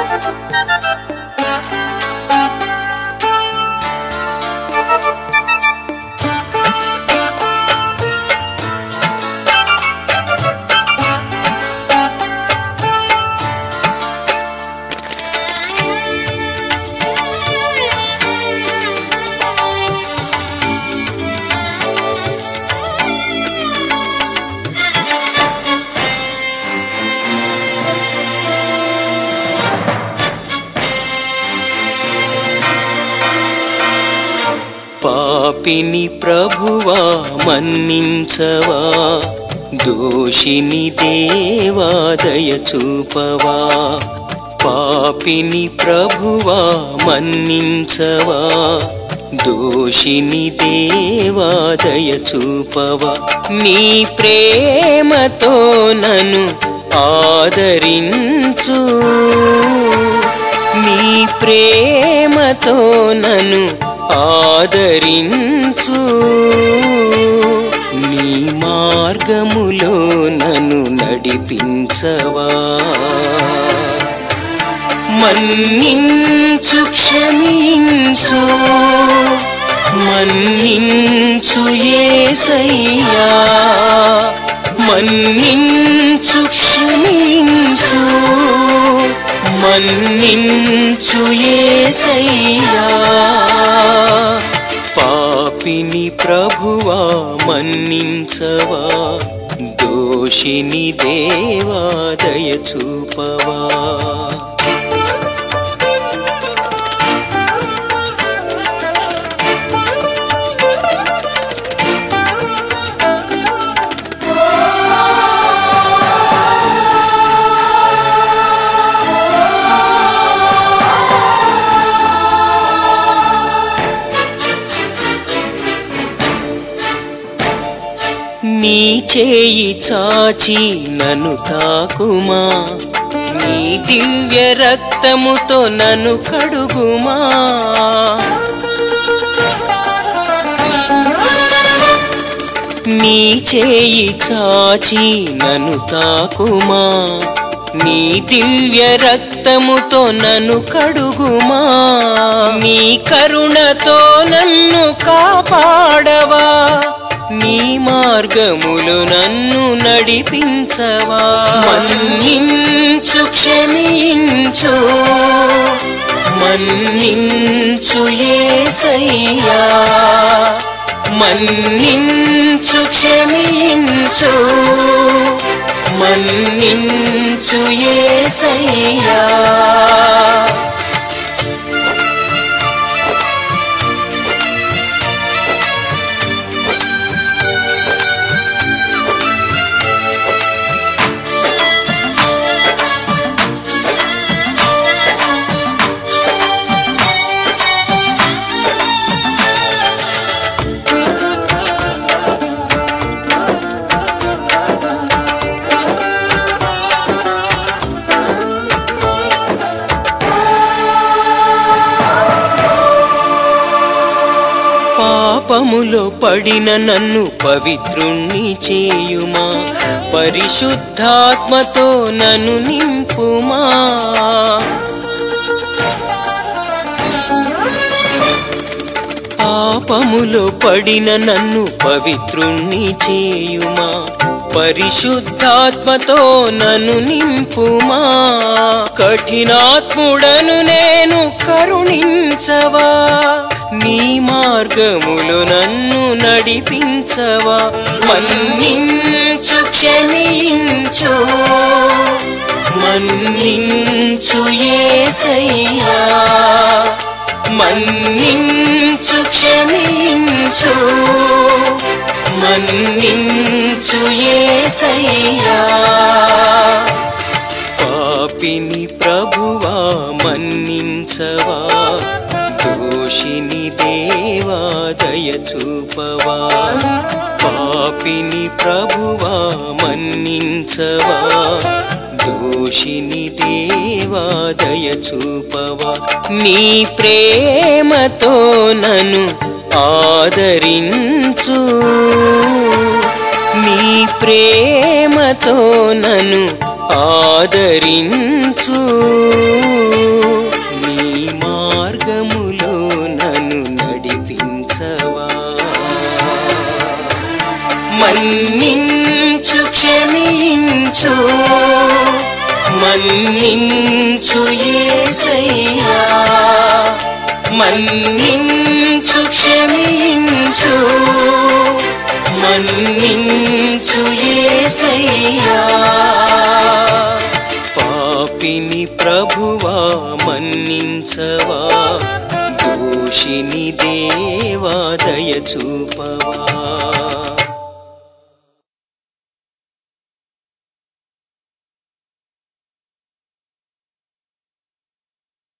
పాపిని ప్రభువా మన్నించవా దోషిని దేవా దయ చూపవా పాపిని ప్రభువా మన్నించవా దోషిని దేవా దయ చూపవా నీ ప్రేమతో నన్ను ఆదరించు నీ ప్రేమతో నన్ను ఆదరించు నీ మార్గములో నన్ను నడిపించవా మన్నించు క్షమించు మన్నించు ఏసయ్యా మన్నించు క్షమించు మన్నించు ఏసయ్యా పాపిని ప్రభువా మన్నించవా దోషిని దేవా దయ చూపవా నీ చేయి చాచి నన్ను తాకుమా నీ దివ్య రక్తముతో నన్ను కడుగుమా నీ చేయి చాచి నన్ను తాకుమా నీ దివ్య రక్తముతో నన్ను కడుగుమా నీ కరుణతో నన్ను కాపాడవా నీ మార్గములు నన్ను నడిపించవా మన్నించు క్షమించు మన్నించు ఏసయ్యా మన్నించు క్షమించు మన్నించు ఏసయ్యా పాపములో పడిన నన్ను పవిత్రుణ్ణి చేయుమా పరిశుద్ధాత్మతో నన్ను నింపుమా పాపములో పడిన నన్ను పవిత్రుణ్ణి చేయుమా పరిశుద్ధాత్మతో నన్ను నింపుమా కఠినాత్ముడను నేను కరుణించవా నీ మార్గములు నన్ను నడిపించవా మన్నించు క్షమించు మన్నించు ఏసయ్యా మన్నించు క్షమించు మన్నించు ఏసయ్యా పాపిని ప్రభువా మన్నించవా దోషిని దేవా దయ చూపవా పాపిని ప్రభువా మన్నించవా దోషిని దేవా దయ చూపవా నీ ప్రేమతో నన్ను ఆదరించు నీ ప్రేమతో నన్ను ఆదరించు నీ మార్గములో నన్ను నడిపించవా మన్నించు క్షమించు మన్నించు యేసయ్యా మన్నించు క్షమించు మన్నించు యేసయ్యా పాపిని ప్రభువా మన్నించవా దోషిని దేవా దయ చూపవా